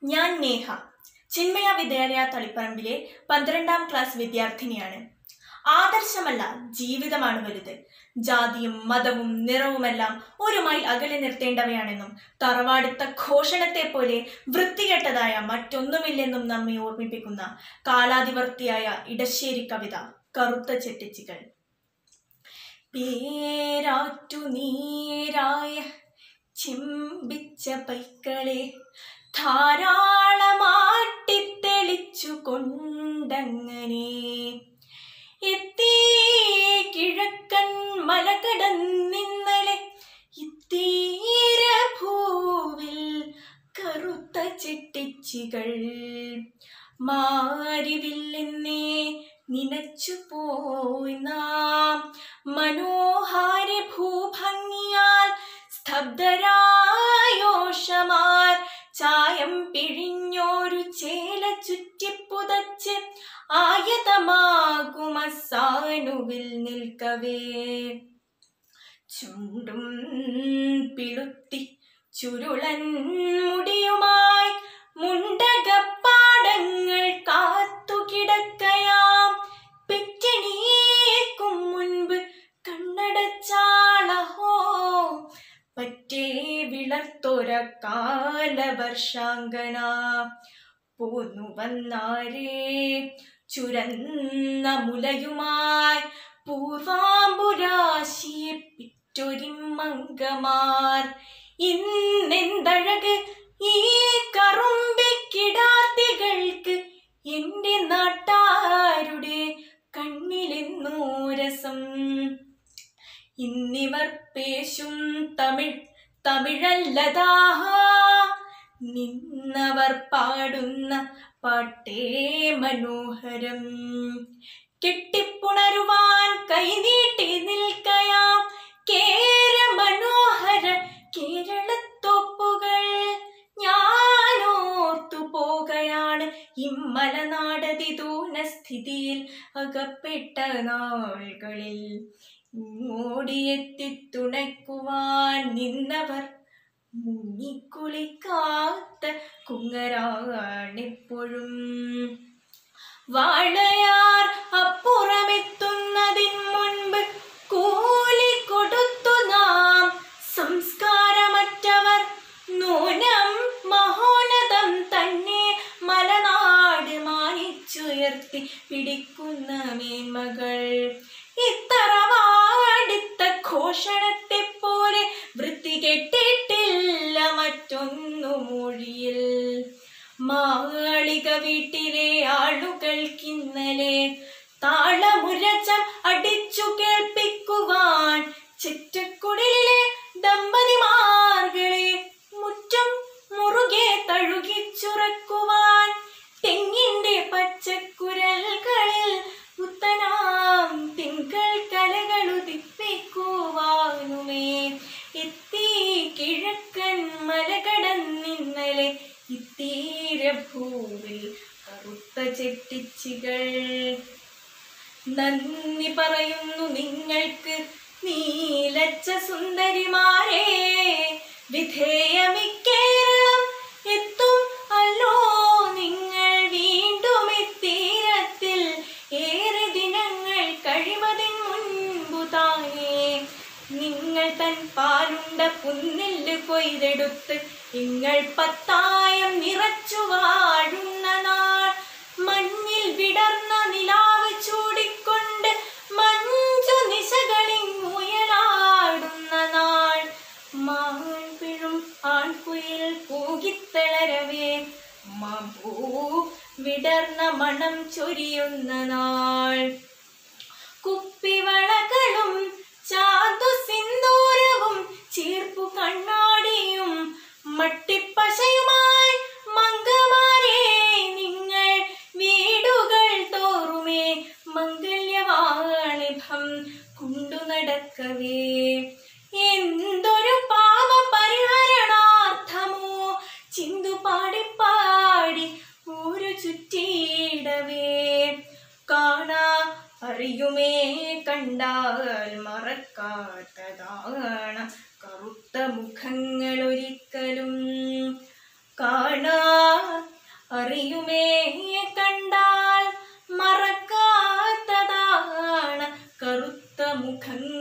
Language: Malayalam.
ഞാൻ നേഹ ചിന്മയ വിദ്യാലയ തളിപ്പറമ്പിലെ പന്ത്രണ്ടാം ക്ലാസ് വിദ്യാർത്ഥിനിയാണ് ആദർശമല്ല ജീവിതമാണ് വലുത് ജാതിയും മതവും നിറവുമെല്ലാം ഒരു മൈൽ അകലെ നിർത്തേണ്ടവയാണെന്നും തറവാടുത്ത ഘോഷണത്തെ പോലെ വൃത്തികെട്ടതായ മറ്റൊന്നുമില്ലെന്നും നമ്മെ ഓർമ്മിപ്പിക്കുന്ന കാലാതിവർത്തിയായ ഇടശ്ശേരി കവിത കറുത്ത ചെട്ടിച്ചികൾ പേരാറ്റു നീരായ ചിമ്പിച്ച പൈക്കളെ ധാരാളമാട്ടിത്തെളിച്ചു കൊണ്ടങ്ങനെ എത്തി കിഴക്കൻ മലകടന്നിന്നലെ ഇത്തീര ഭൂവിൽ കറുത്ത ചെട്ടിച്ചികൾ മാരിവില്ലെന്നേ നിനച്ചു പോയി നാം മനോഹാര ഭൂഭംഗിയാൽ സ്തബ്ധരായോഷമാർ ചായം പിഴിഞ്ഞോരു ചേല ചുറ്റിപ്പുതച്ച് ആയതമാകുമസാനുവിൽ നിൽക്കവേ ചുണ്ടും പിളുത്തി ചുരുളൻ മുടിയുമായി മുണ്ടകപ്പാടങ്ങൾ കാത്തുകിടക്കയാം പെറ്റണീക്കും മുൻപ് കണ്ണടച്ചാളഹോ പറ്റേ വിളർത്തൊര കാലവർഷാങ്കന പോന്നു വന്നാരേ ചുരന്ന മുലയുമായി പൂർവാംബുരാശിയെ പിറ്റൊരിമങ്കമാർ ഇന്നെന്തഴക് ഈ കറുമ്പിക്കിടാത്തികൾക്ക് എന്റെ നാട്ടാരുടെ കണ്ണിലെന്നോ രസം ഇന്നിവർ പേശും തമിഴ് തമിഴല്ലതാ നിന്നവർ പാടുന്ന പാട്ടേ മനോഹരം കെട്ടിപ്പുണരുവാൻ കൈനീട്ടി നിൽക്കയാം കേര മനോഹര കേരളത്തോപ്പുകൾ ഞാനോർത്തു പോകുകയാണ് ഇമ്മലനാടതിദൂന സ്ഥിതിയിൽ അകപ്പെട്ട നാളുകളിൽ ഓടിയെത്തി തുണയ്ക്കുവാൻ നിന്നവർ മുങ്ങിക്കുളിക്കാത്ത കുങ്ങരാണെപ്പോഴും വാഴയാർ അപ്പുറമെത്തുന്നതിൻ മുൻപ് കൂലി കൊടുത്തു നാം സംസ്കാരമറ്റവർ നൂനം മഹോന്നതം തന്നെ മലനാട് മാനിച്ചുയർത്തി പിടിക്കുന്ന മേന്മകൾ ഇത്തറവാടിത്ത ഘോഷണത്തെ പോലെ വൃത്തി കെട്ടിട്ടില്ല മറ്റൊന്നു മൊഴിയിൽ മാളിക വീട്ടിലെ ആളുകൾക്കിന്നലെ താളമുരച്ചം അടിച്ചു കേൾപ്പിക്കുവാൻ ചെറ്റക്കുടലിലെ ദമ്പതിമാർകളെ മുറ്റം മുറുകെ തഴുകിച്ചുറക്കുവാൻ തെങ്ങിന്റെ പച്ചക്കുരൽകളിൽ പുത്തനാം തിങ്കൾ കലകളുദിപ്പിക്കുവാനുമേ എത്തി കിഴക്കൻ മലകടന്നിന്നലെ ഇത്തീരഭൂവിൽ കറുത്ത ചെട്ടിച്ചികൾ നന്ദി പറയുന്നു നിങ്ങൾക്ക് നീലച്ച സുന്ദരിമാരെ വിധേയമിക്കേരളം എത്തും അല്ലോ നിങ്ങൾ വീണ്ടും എത്തീരത്തിൽ ഏറെ ദിനങ്ങൾ കഴിവതിൻ മുൻപു താനേ നിങ്ങൾ തൻ പാലുണ്ട പുന്നില് കൊയ്തെടുത്ത് നിങ്ങൾ പത്തായം നിറച്ചു വാഴുന്ന നാൾ മഞ്ഞിൽ വിടർന്ന നിലാവ് ചൂടിക്കൊണ്ട് മഞ്ചു നിശകളിൽ മുയലാടുന്ന നാൾ മാൻപിഴും ആൺകുയിൽ പൂകിത്തളരവേ മമ്പൂ വിടർന്ന മണം ചൊരിയുന്ന നാൾ കുപ്പിവളകളും ചാന്തു സിന്ദൂരവും ചീർപ്പു കണ്ണാടിയും മട്ടിപ്പശയുമായി മംഗമാരെ നിങ്ങൾ വീടുകൾ തോറുമേ മംഗല്യവാണിഭം കൊണ്ടു നടക്കവേ എന്തൊരു പാപ പരിഹരണാർത്ഥമോ ചിന്തു പാടി പാടി ഒരു ചുറ്റിയിടവേ കാണാ അറിയുമേ കണ്ടാൽ മറക്കാത്തതാണ് കറുത്ത മുഖങ്ങൾ ഒരിക്കലും കാണാ അറിയുമേ കണ്ടാൽ മറക്കാത്തതാണ് കറുത്ത മുഖങ്ങൾ